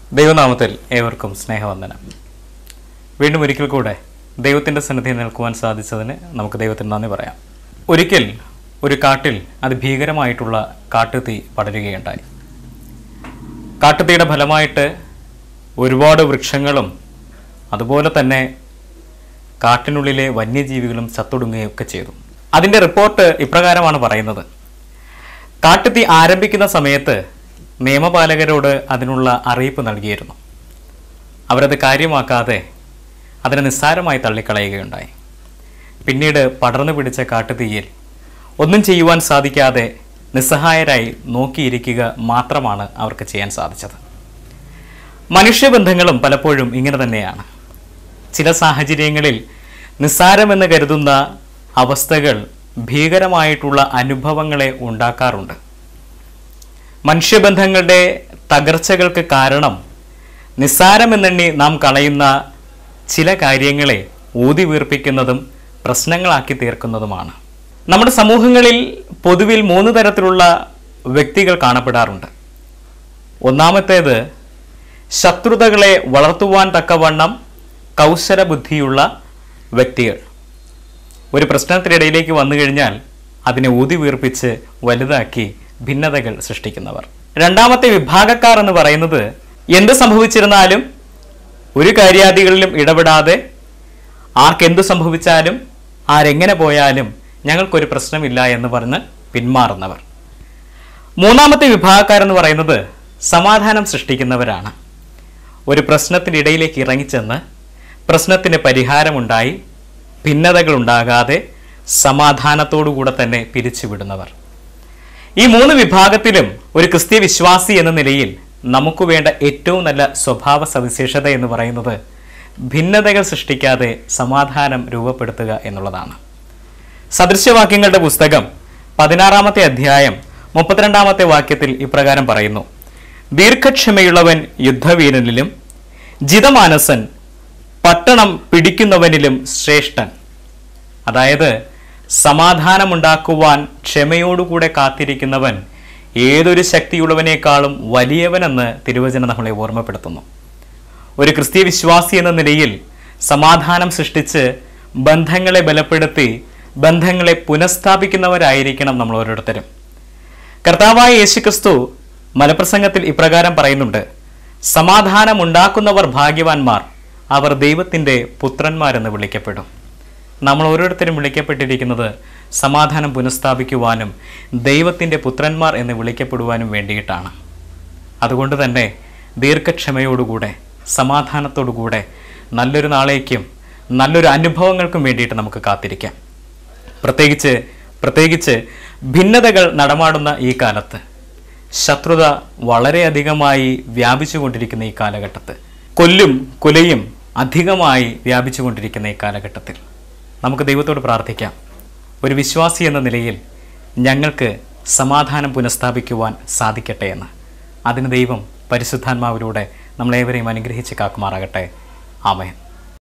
ദൈവനാമത്തിൽ ഏവർക്കും സ്നേഹവന്ദനം വീണ്ടും ഒരിക്കൽ കൂടെ ദൈവത്തിൻ്റെ സന്നിധിയിൽ നിൽക്കുവാൻ സാധിച്ചതിന് നമുക്ക് ദൈവത്തിന് നന്ദി പറയാം ഒരിക്കൽ ഒരു കാട്ടിൽ അതിഭീകരമായിട്ടുള്ള കാട്ടുതീ പടരുകയുണ്ടായി കാട്ടുതീയുടെ ഫലമായിട്ട് ഒരുപാട് വൃക്ഷങ്ങളും അതുപോലെ തന്നെ കാട്ടിനുള്ളിലെ വന്യജീവികളും ചത്തൊടുങ്ങുകയൊക്കെ ചെയ്തു അതിൻ്റെ റിപ്പോർട്ട് ഇപ്രകാരമാണ് പറയുന്നത് കാട്ടുതീ ആരംഭിക്കുന്ന സമയത്ത് നിയമപാലകരോട് അതിനുള്ള അറിയിപ്പ് നൽകിയിരുന്നു അവരത് കാര്യമാക്കാതെ അതിനെ നിസ്സാരമായി തള്ളിക്കളയുകയുണ്ടായി പിന്നീട് പടർന്നു പിടിച്ച കാട്ടുതീയിൽ ഒന്നും ചെയ്യുവാൻ സാധിക്കാതെ നിസ്സഹായരായി നോക്കിയിരിക്കുക മാത്രമാണ് അവർക്ക് ചെയ്യാൻ സാധിച്ചത് മനുഷ്യബന്ധങ്ങളും പലപ്പോഴും ഇങ്ങനെ തന്നെയാണ് ചില സാഹചര്യങ്ങളിൽ നിസ്സാരമെന്ന് കരുതുന്ന അവസ്ഥകൾ ഭീകരമായിട്ടുള്ള അനുഭവങ്ങളെ ഉണ്ടാക്കാറുണ്ട് മനുഷ്യബന്ധങ്ങളുടെ തകർച്ചകൾക്ക് കാരണം നിസ്സാരമെന്നെണ്ണി നാം കളയുന്ന ചില കാര്യങ്ങളെ ഊതി വീർപ്പിക്കുന്നതും പ്രശ്നങ്ങളാക്കി തീർക്കുന്നതുമാണ് നമ്മുടെ സമൂഹങ്ങളിൽ പൊതുവിൽ മൂന്ന് തരത്തിലുള്ള വ്യക്തികൾ കാണപ്പെടാറുണ്ട് ഒന്നാമത്തേത് ശത്രുതകളെ വളർത്തുവാൻ തക്കവണ്ണം കൗശല ബുദ്ധിയുള്ള വ്യക്തികൾ ഒരു പ്രശ്നത്തിനിടയിലേക്ക് വന്നു കഴിഞ്ഞാൽ അതിനെ ഊതി വീർപ്പിച്ച് വലുതാക്കി ഭിന്നതകൾ സൃഷ്ടിക്കുന്നവർ രണ്ടാമത്തെ വിഭാഗക്കാർ എന്ന് പറയുന്നത് എന്ത് സംഭവിച്ചിരുന്നാലും ഒരു കാര്യാദികളിലും ഇടപെടാതെ ആർക്കെന്തു സംഭവിച്ചാലും ആരെങ്ങനെ പോയാലും ഞങ്ങൾക്കൊരു പ്രശ്നമില്ല എന്ന് പറഞ്ഞ് പിന്മാറുന്നവർ മൂന്നാമത്തെ വിഭാഗക്കാരെന്ന് പറയുന്നത് സമാധാനം സൃഷ്ടിക്കുന്നവരാണ് ഒരു പ്രശ്നത്തിനിടയിലേക്ക് ഇറങ്ങിച്ചെന്ന് പ്രശ്നത്തിന് പരിഹാരമുണ്ടായി ഭിന്നതകൾ ഉണ്ടാകാതെ സമാധാനത്തോടുകൂടെ തന്നെ പിരിച്ചുവിടുന്നവർ ഈ മൂന്ന് വിഭാഗത്തിലും ഒരു ക്രിസ്ത്യ വിശ്വാസി എന്ന നിലയിൽ നമുക്ക് വേണ്ട ഏറ്റവും നല്ല സ്വഭാവ സവിശേഷത എന്ന് പറയുന്നത് ഭിന്നതകൾ സൃഷ്ടിക്കാതെ സമാധാനം രൂപപ്പെടുത്തുക എന്നുള്ളതാണ് സദൃശ്യവാക്യങ്ങളുടെ പുസ്തകം പതിനാറാമത്തെ അധ്യായം മുപ്പത്തിരണ്ടാമത്തെ വാക്യത്തിൽ ഇപ്രകാരം പറയുന്നു ദീർഘക്ഷമയുള്ളവൻ യുദ്ധവീരനിലും ജിതമാനസൻ പട്ടണം പിടിക്കുന്നവനിലും ശ്രേഷ്ഠൻ അതായത് സമാധാനമുണ്ടാക്കുവാൻ ക്ഷമയോടുകൂടെ കാത്തിരിക്കുന്നവൻ ഏതൊരു ശക്തിയുള്ളവനേക്കാളും വലിയവനെന്ന് തിരുവചനം നമ്മളെ ഓർമ്മപ്പെടുത്തുന്നു ഒരു ക്രിസ്തീയ വിശ്വാസി എന്ന നിലയിൽ സമാധാനം സൃഷ്ടിച്ച് ബന്ധങ്ങളെ ബലപ്പെടുത്തി ബന്ധങ്ങളെ പുനഃസ്ഥാപിക്കുന്നവരായിരിക്കണം നമ്മൾ ഓരോരുത്തരും കർത്താവായ യേശുക്രിസ്തു മലപ്രസംഗത്തിൽ ഇപ്രകാരം പറയുന്നുണ്ട് സമാധാനമുണ്ടാക്കുന്നവർ ഭാഗ്യവാന്മാർ അവർ ദൈവത്തിൻ്റെ പുത്രന്മാരെന്ന് വിളിക്കപ്പെടും നമ്മൾ ഓരോരുത്തരും വിളിക്കപ്പെട്ടിരിക്കുന്നത് സമാധാനം പുനഃസ്ഥാപിക്കുവാനും ദൈവത്തിൻ്റെ പുത്രന്മാർ എന്ന് വിളിക്കപ്പെടുവാനും വേണ്ടിയിട്ടാണ് അതുകൊണ്ട് തന്നെ ദീർഘക്ഷമയോടുകൂടെ സമാധാനത്തോടുകൂടെ നല്ലൊരു നാളേക്കും നല്ലൊരു അനുഭവങ്ങൾക്കും വേണ്ടിയിട്ട് നമുക്ക് കാത്തിരിക്കാം പ്രത്യേകിച്ച് പ്രത്യേകിച്ച് ഭിന്നതകൾ നടമാടുന്ന ഈ കാലത്ത് ശത്രുത വളരെയധികമായി വ്യാപിച്ചുകൊണ്ടിരിക്കുന്ന ഈ കാലഘട്ടത്ത് കൊല്ലും കൊലയും അധികമായി വ്യാപിച്ചുകൊണ്ടിരിക്കുന്ന ഈ കാലഘട്ടത്തിൽ നമുക്ക് ദൈവത്തോട് പ്രാർത്ഥിക്കാം ഒരു വിശ്വാസി എന്ന നിലയിൽ ഞങ്ങൾക്ക് സമാധാനം പുനഃസ്ഥാപിക്കുവാൻ സാധിക്കട്ടെ എന്ന് അതിന് ദൈവം പരിശുദ്ധാത്മാവിലൂടെ നമ്മളേവരെയും അനുഗ്രഹിച്ച് കാക്കുമാറാകട്ടെ ആമേൻ